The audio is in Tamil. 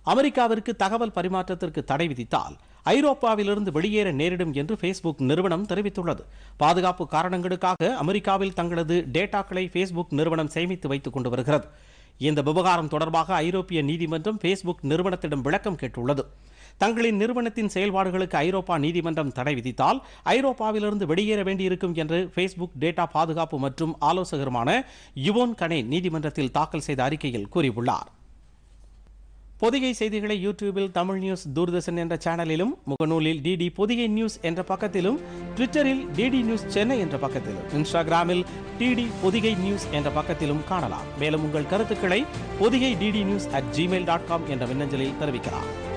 அமெரிக்காவிற்கு தகவல் பரிமாற்றத்திற்கு தடை விதித்தால் ஐரோப்பாவிலிருந்து வெளியேற நேரிடும் என்று ஃபேஸ்புக் நிறுவனம் தெரிவித்துள்ளது பாதுகாப்பு காரணங்களுக்காக அமெரிக்காவில் தங்களது டேட்டாக்களை ஃபேஸ்புக் நிறுவனம் சேமித்து வைத்துக் கொண்டு வருகிறது இந்த விவகாரம் தொடர்பாக ஐரோப்பிய நீதிமன்றம் ஃபேஸ்புக் நிறுவனத்திடம் விளக்கம் கேட்டுள்ளது தங்களின் நிறுவனத்தின் செயல்பாடுகளுக்கு ஐரோப்பா நீதிமன்றம் தடை விதித்தால் ஐரோப்பாவிலிருந்து வெளியேற வேண்டியிருக்கும் என்று ஃபேஸ்புக் டேட்டா பாதுகாப்பு மற்றும் ஆலோசகருமான யுவோன் கனே நீதிமன்றத்தில் தாக்கல் செய்த அறிக்கையில் கூறியுள்ளார் பொதிகை செய்திகளை யூடியூபில் தமிழ் நியூஸ் தூர்தர்ஷன் என்ற சேனலிலும் முகநூலில் டிடி பொதிகை நியூஸ் என்ற பக்கத்திலும் ட்விட்டரில் டிடி நியூஸ் சென்னை என்ற பக்கத்திலும் இன்ஸ்டாகிராமில் டிடி பொதிகை நியூஸ் என்ற பக்கத்திலும் காணலாம் மேலும் உங்கள் கருத்துக்களை Podhigai DD news at Gmail dot com என்ற மின்னஞ்சலில் தெரிவிக்கலாம்